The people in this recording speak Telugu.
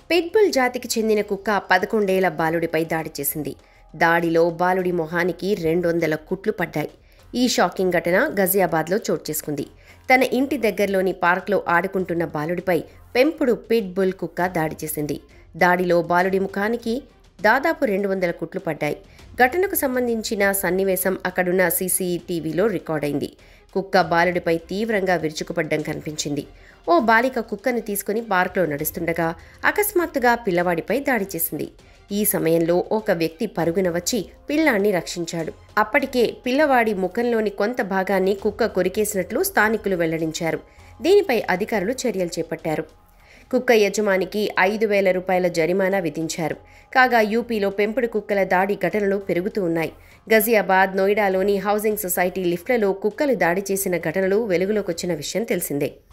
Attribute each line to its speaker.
Speaker 1: పిట్బుల్ జాతికి చెందిన కుక్క పదకొండేళ్ల బాలుడిపై దాడి చేసింది దాడిలో బాలుడి మొహానికి రెండు వందల కుట్లు పడ్డాయి ఈ షాకింగ్ ఘటన గజియాబాద్లో చోటు చేసుకుంది తన ఇంటి దగ్గరలోని పార్క్లో ఆడుకుంటున్న బాలుడిపై పెంపుడు పిట్ బుల్ కుక్క దాడి చేసింది దాడిలో బాలుడి ముఖానికి దాదాపు రెండు వందల కుట్లు పడ్డాయి ఘటనకు సంబంధించిన సన్నివేశం అక్కడున్న సీసీటీవీలో రికార్డైంది కుక్క బాలుడిపై తీవ్రంగా విరుచుకుపడ్డం కనిపించింది ఓ బాలిక కుక్కను తీసుకుని పార్క్లో నడుస్తుండగా అకస్మాత్తుగా పిల్లవాడిపై దాడి చేసింది ఈ సమయంలో ఒక వ్యక్తి పరుగున వచ్చి పిల్లాన్ని రక్షించాడు అప్పటికే పిల్లవాడి ముఖంలోని కొంత భాగాన్ని కుక్క కొరికేసినట్లు స్థానికులు వెల్లడించారు దీనిపై అధికారులు చర్యలు చేపట్టారు కుక్క యజమానికి ఐదు వేల రూపాయల జరిమానా విధించారు కాగా యూపీలో పెంపుడు కుక్కల దాడి ఘటనలు పెరుగుతూ ఉన్నాయి గజియాబాద్ నోయిడాలోని హౌసింగ్ సొసైటీ లిఫ్ట్లలో కుక్కలు దాడి చేసిన ఘటనలు వెలుగులోకొచ్చిన విషయం తెలిసిందే